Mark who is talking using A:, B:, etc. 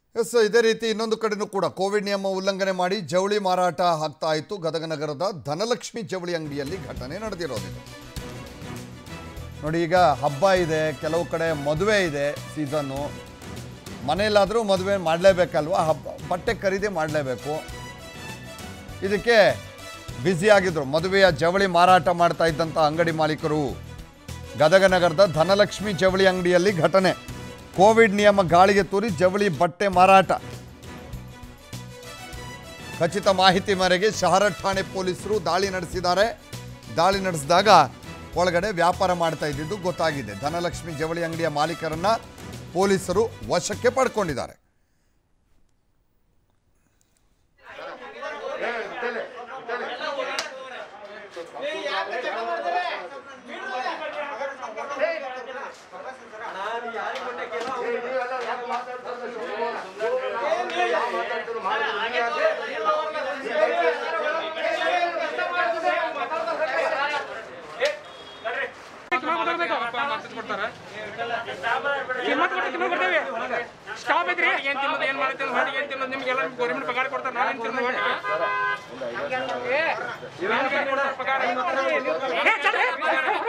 A: S ಇದೇ ರೀತಿ ಇನ್ನೊಂದು ಕಡೆನೂ ಕೂಡ ಕೋವಿಡ್ ನಿಯಮ ಉಲ್ಲಂಘನೆ ಮಾಡಿ ಜವಳಿ ಮಾರಾಟ ಆಗ್ತಾ ಇತ್ತು ಗದಗ ನಗರದ ಧನಲಕ್ಷ್ಮಿ ಜವಳಿ ಅಂಗಡಿಯಲ್ಲಿ ಘಟನೆ ನಡೆದಿರೋದಿದು ನೋಡಿ ಈಗ ಹಬ್ಬ ಇದೆ ಕೆಲವು ಕಡೆ ಮದುವೆ ಇದೆ ಸೀಸನ್ನು ಮನೆಯಲ್ಲಾದರೂ ಮದುವೆ ಮಾಡಲೇಬೇಕಲ್ವಾ ಹಬ್ಬ ಬಟ್ಟೆ ಖರೀದಿ ಮಾಡಲೇಬೇಕು ಇದಕ್ಕೆ ಬ್ಯುಸಿ ಆಗಿದ್ರು ಮದುವೆಯ ಜವಳಿ ಮಾರಾಟ ಮಾಡ್ತಾ ಇದ್ದಂಥ ಅಂಗಡಿ ಮಾಲೀಕರು ಗದಗ ನಗರದ ಧನಲಕ್ಷ್ಮಿ ಜವಳಿ ಅಂಗಡಿಯಲ್ಲಿ ಘಟನೆ ಕೋವಿಡ್ ನಿಯಮ ಗಾಳಿಗೆ ತೂರಿ ಜವಳಿ ಬಟ್ಟೆ ಮಾರಾಟ ಖಚಿತ ಮಾಹಿತಿ ಮೇರೆಗೆ ಶಹರ ಠಾಣೆ ಪೊಲೀಸರು ದಾಳಿ ನಡೆಸಿದ್ದಾರೆ ದಾಳಿ ನಡೆಸಿದಾಗ ಒಳಗಡೆ ವ್ಯಾಪಾರ ಮಾಡ್ತಾ ಇದ್ದಿದ್ದು ಗೊತ್ತಾಗಿದೆ ಧನಲಕ್ಷ್ಮಿ ಜವಳಿ ಅಂಗಡಿಯ ಮಾಲೀಕರನ್ನ ಪೊಲೀಸರು ವಶಕ್ಕೆ ಪಡ್ಕೊಂಡಿದ್ದಾರೆ
B: ಸ್ಟಾಪ್ ಐತ್ರಿ ಏನ್ ತಿನ್ನೋದು ಏನ್ ಮಾಡ್ತೀವಿ ಮಾಡಿ ಏನ್ ತಿನ್ನೋದು ನಿಮ್ಗೆಲ್ಲ ಗೌರ್ಮೆಂಟ್ ಪಗಾರ ಕೊಡ್ತಾರೆ ನಾವೇನ್ ತಿನ್ನೋದು ಮಾಡಿ ಏ, ನಾನ್ ಪಗಾರ ಕೊಡ್ತಾರೆ ಪಗಾರ. ಏ, ಚಲ್, ಏ,